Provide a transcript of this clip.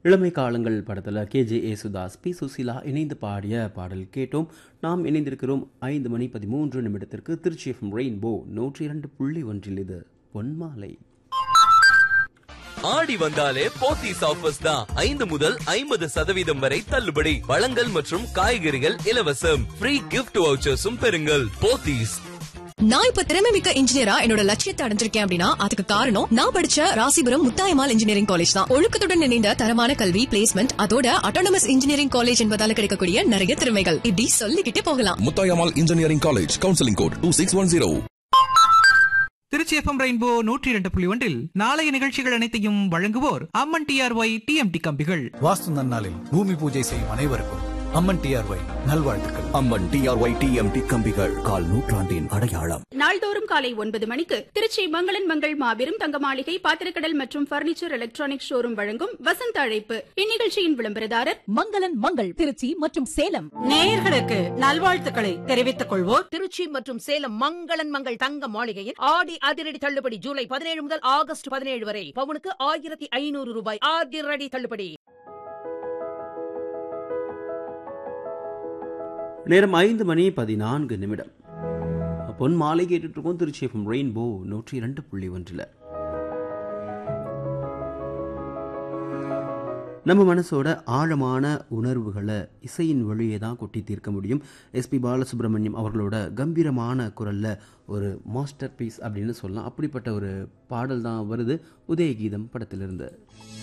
இளமை காலங்கள் படத்தில் கேஜே ஏசுதாஸ் பி சுசீலா இணைந்து பாடிய பாடல் கேட்டோம் நாம் இணைந்திருக்கிறோம் ஐந்து மணி பதிமூன்று நிமிடத்திற்கு திருச்சி எஃப்எம் ரெயின்போ நூற்றி இரண்டு புள்ளி ஒன்றில் இது பொன்மாலை ஆடி வந்தாலே போத்தீஸ் ஆஃபர்ஸ் தான் ஐந்து முதல் ஐம்பது சதவீதம் வரை தள்ளுபடி பழங்கள் மற்றும் காய்கறிகள் இலவசம் ஃப்ரீ கிஃப்ட் வவுச்சர்ஸும் பெறுங்கள் போத்தீஸ் நான் இப்ப திறமை மிக்க இன்ஜினியரா என்னோட லட்சியத்தை அடைஞ்சிருக்கேன் அப்படின்னா அதுக்கு காரணம் நான் படிச்ச ராசிபுரம் முத்தாயமால் இன்ஜினியரிங் காலேஜ் தான் ஒழுக்கத்துடன் இணைந்த தரமான கல்வி பிளேஸ்மெண்ட் அதோட அட்டானமஸ் இன்ஜினியரிங் காலேஜ் என்பதால கிடைக்கக்கூடிய நிறைய திறமைகள் இப்படி சொல்லிக்கிட்டே போகலாம் Muthayammal engineering college counselling code two six one zero Trichy FM rainbow நூற்றி இரண்டு புள்ளி ஒன்றில் நாளைய நிகழ்ச்சிகள் அனைத்தையும் வழங்குவோர் அம்மன் டிஆர்ஒய் டிஎம்டி கம்பிகள் வாஸ்து நன்னாளில் பூமி பூஜை செய்யும் அனைவருக்கும் அம்மன் டிஆர்ஒய் நல்வாழ்த்துக்கள் அம்மன் டிஆர்ஒய் டிஎம்டி கம்பிகள் கால் நூற்றாண்டின் அடையாளம் நாள்தோறும் காலை ஒன்பது மணிக்கு திருச்சி மங்களன் மங்கள் மாபெரும் தங்க மாளிகை பாத்திரக்கடல் மற்றும் பர்னிச்சர் எலக்ட்ரானிக் ஷோரூம் வழங்கும் வசந்த அழைப்பு இந்நிகழ்ச்சியின் விளம்பரதாரர் மங்களன் மங்கள் திருச்சி மற்றும் சேலம் நேயர்களுக்கு நல்வாழ்த்துக்களை தெரிவித்துக் கொள்வோர் திருச்சி மற்றும் சேலம் மங்களன் மங்கள் தங்க மாளிகையில் ஆடி அதிரடி தள்ளுபடி ஜூலை பதினேழு முதல் ஆகஸ்ட் பதினேழு வரை பவுனுக்கு ஆயிரத்தி ஐநூறு ரூபாய் அதிரடி தள்ளுபடி நேரம் ஐந்து மணி பதினான்கு நிமிடம் பொன் மாலை கேட்டுட்டு இருக்கோம் திருச்சி எஃப்எம் ரெயின்போ நூற்றி இரண்டு புள்ளி ஒன்றில் நம்ம மனசோட ஆழமான உணர்வுகளை இசையின் வழியே தான் கொட்டி தீர்க்க முடியும் எஸ்பி பாலசுப்ரமணியம் அவர்களோட கம்பீரமான குரல்ல ஒரு மாஸ்டர் பீஸ் அப்படின்னு சொல்லலாம் அப்படிப்பட்ட ஒரு பாடல் தான் வருது உதயகீதம் படத்திலிருந்து